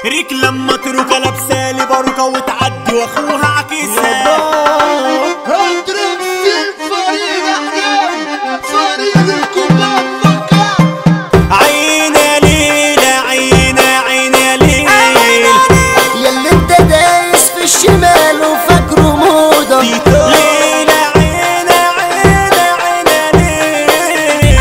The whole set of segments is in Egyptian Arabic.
ريك لما تروكة لابسالي باروكة وتعدي واخوها عكيسة هضرب الفريق احلام فريق الكبار فكر عينا ليلة عينا عينا ليل ياللي انت دايس في الشمال وفاكره موضة ليلة عينا عينا عينا ليل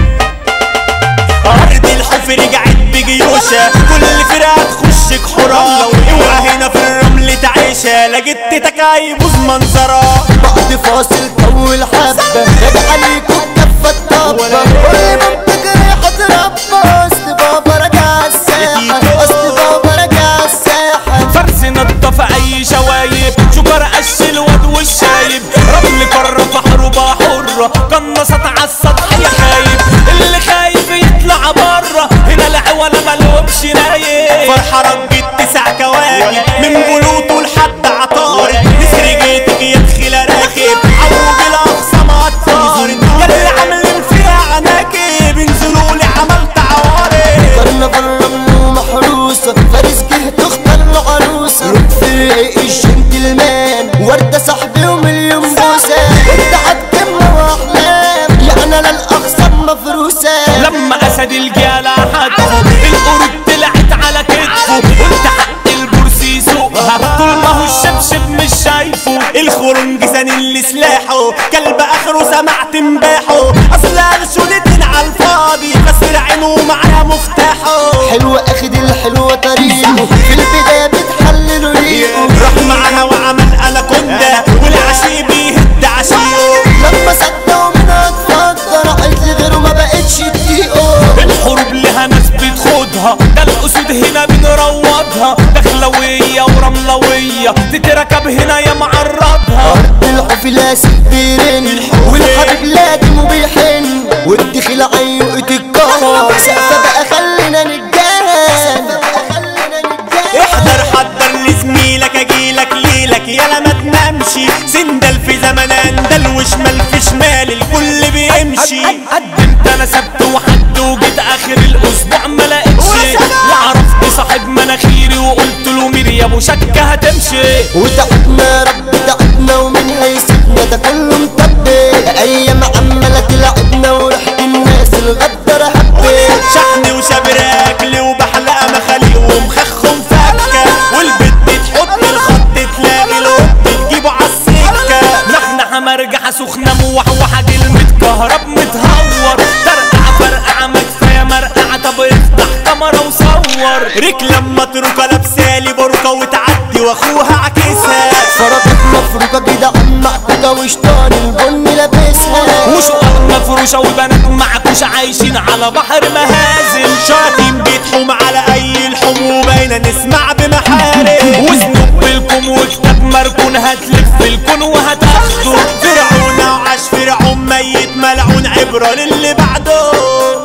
أرض الحوف رجعت بجيوشة كل فرقة تخشك حرام اوعى هنا في الرمل تعيشة لقيت تتك هيبوظ منظرها بعد فاصل طول حبة خد عليكم كفة الطبة كل ما بتجري هتربى اصل بابا رجع الساحة اصل بابا رجع الساحة فرس نضف اي شوايب شكر قش الواد والشايب رمل قرة في حروبة حرة قنصت على السطح يا خايب اللي خايف يطلع برا هنا العوالة ملهمش نايب فرحة رجت تسع كواكب من بلوطه لحد عطارد نسر جيتك يا دخيلة راكب عوج الأقصى مع الطارد ياللي عاملين فيها عناكب انزلوا لي عملت عوارض قرنا بالرمل ومحروسة فارس جه تختار له عروسة رفيق الجنتلمان وردة صاحبي ومليون بوسة انت عالقمة واحلام يعني انا الاقصى مفروسة لما اسد الجالة حدفه القرود طلعت على كتفه قلت حق البورسي يسوقها طول ما هو الشبشب مش شايفه الخرنج سن اللي سلاحه كلب اخره سمعت مباحه اصل ارشدتين على الفاضي كسر عينه معاه مفتاحه حلوة اخد الحلوة طريقه في البداية بتحللوا ريقه راح معاها وعمل اناكوندا والعشي بيهد عشيه لما صدقوا منها اتفضل راحت لغيره ما بقتش تطيقه الحروب لها ناس بتخوضها ده الاسود هنا بنروضها دخلوية ورملوية تتركب هنا يا معرضها أرض الحفلة سبيرين والحبيب لازم وبيحن والدخل عيوقة الكهرباء سقفة بقى خلينا نتجاهل احضر حضر لزميلك اجيلك ليلك يلا ما تنامشي سندل في زمن اندل وشمال في شمال الكل بيمشي قدمت انا سبت وحد وجيت اخر الاسبوع ما لقيتش وعرفت صاحب مناخيري وقلت له مير يا ابو شكه هتمشي وتعبنا رب تعبنا ومن هيسيبنا ده كله مطبق ايام عمالة تلعبنا وريحة الناس الغدارة حبيت شحن وشبراكل وبحلقة مخاليق ومخخم فكة والبت تحط الخط تلاقي القط تجيبه عالسكة نحنحة مرجحة سخنة موحوحة كلمة كهرب متهور ترقع فرقعة ما كفاية مرقعة طب افتح كاميرا وصور ريك لما تروكة لابسالي باروكة وتعدي واخوها عكسها فرضت مفروكة كده عم معكوكة وشطان البن لابسها وشقق مفروشة وبنات معكوشة عايشين على بحر مهازل شاطين بيتحوم على اي لحوم وباينة نسمع بمحارم وزنوب بالكم وكتاب مركون هتلف الكون وهتاخده فرعون وعاش فرعون ميت ملعون عبرة للي بعده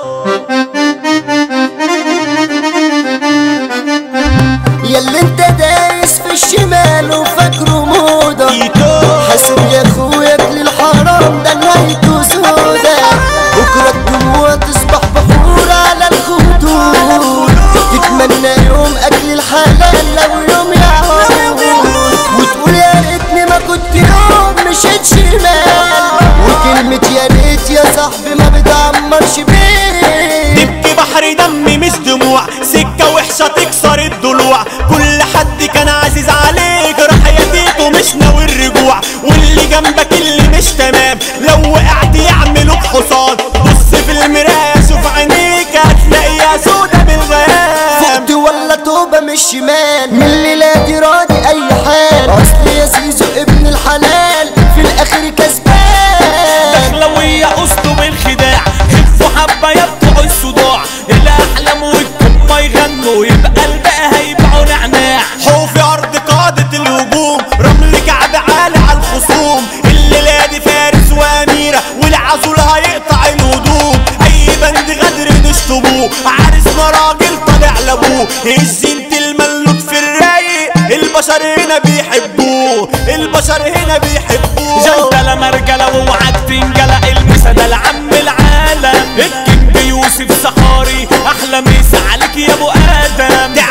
ياللي انت دايس في الشمال وفاكره موضة حاسب يا اخويا للحرام ده نهايته سودا بكرة الدموع تصبح بحور على الخدود تتمنى يوم اكل الحلال لو يوم يعود وتقول يا ريتني ما كنت يوم مشيت شمال وكلمة يا ريت يا صاحبي ما بتعمرش بيه تبكي بحر دم مش دموع سكة وحشة تكسر الضلوع كل حد كان عزيز عليك راح يديته مش ناوي الرجوع واللي جنبك اللي مش تمام لو وقعت يعملوك حصان بص في المراية شوف عينيك هتلاقيها سودة بالغيام فقت ولا توبة مش شمال من الليلة دي راضي أي حال أصل يا زيزو ابن الحلال في الآخر كسبان دخلوية اسلوب الخداع خفوا حبة يبقوا الصداع الاحلام والكم يغنوا يبقى الباقي هيبقوا نعناع حوفي ارض قادة الهجوم رمل كعب عالي على الخصوم الليلة دي فارس واميرة والعزول هيقطع الهدوم اي بند غدر نشطبوه عرسنا راجل طالع لابوه الزينة الملوت في الرايق البشر هنا بيحبوه البشر هنا بيحبوه جلدة مرجلة ووعد تنجلة المسا ده العم العالم الكينج يوسف سحاري احلى مسا عليك يا ابو ادم دي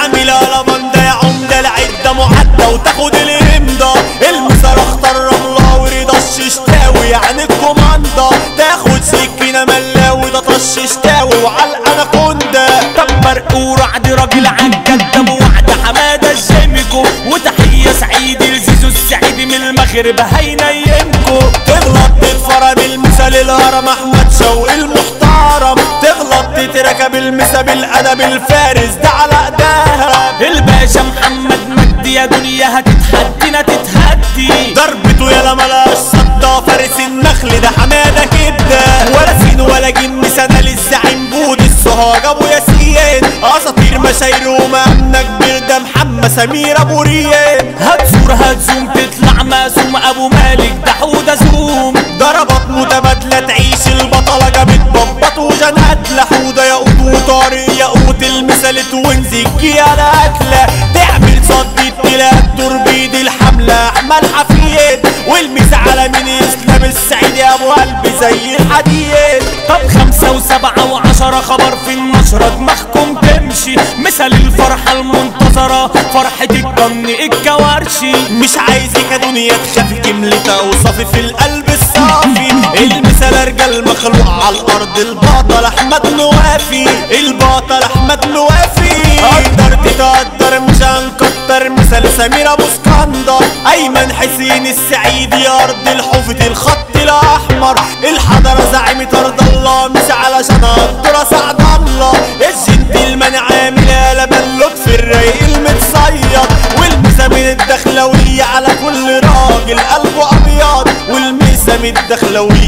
تعمل لبندة يا عمدة العدة معدة وتاخد الامضة المسار اختار رملة ورضا الششتاوي يعني الكوماندا تاخد سكينة ملاوي ده طش شتاوي وعلى الاناكوندا طب مرقور عد راجل عالجد وعد حمادة الجيميكو وتحية سعيد لزيزو السعيد من المغرب هينيمكو تغلط تتفرم المثال الهرم احمد شوقي المحترم تغلط تتركب المسا بالادب الفارس ده على ايديها الباشا محمد مجدي يا دنيا هتتحدينا تتهدي ضربته يا ملاش صدى فارس النخل ده حماده كده ولا سين ولا جن سنه للزعيم بود السهاج ابو ياسين اساطير مشاير ومأمنة كبير ده محمد سمير ابو ريان هتزور هتزوم تطلع مقسوم ابو مالك ده حوده زوم ضربات متبادلة تعيش البطلة جابت ببط وجنات لحودة ياقوت وطارق ياقوت المثال توينزي على أكلة تعمل صد التلات توربيد الحملة أحمد حفيد والمس على من إسلام السعيد يا أبو قلبي زي الحديد طب خمسة وسبعة وعشرة خبر في النشرة دماغكم تمشي مثل الفرحة المنتظرة فرحة الجن الكوارشي مش عايزك يا دنيا تخافي كملتها وصافي في القلب الصافي المثال رجال مخلوق على الارض البطل احمد نوافي البطل احمد نوافي قدرت تقدر مش هنكتر مثال سمير ابو اسكندر ايمن حسين السعيد يا ارض الحفظ الخط الاحمر الحضره زعيمة ارض الله مش علشان اقدر اسعد الله الجنتلمان عامل قلم لطفي الرايق المتصيد والمسا من الدخلوية على كل راجل قلبه ابيض والمسا من الدخلوية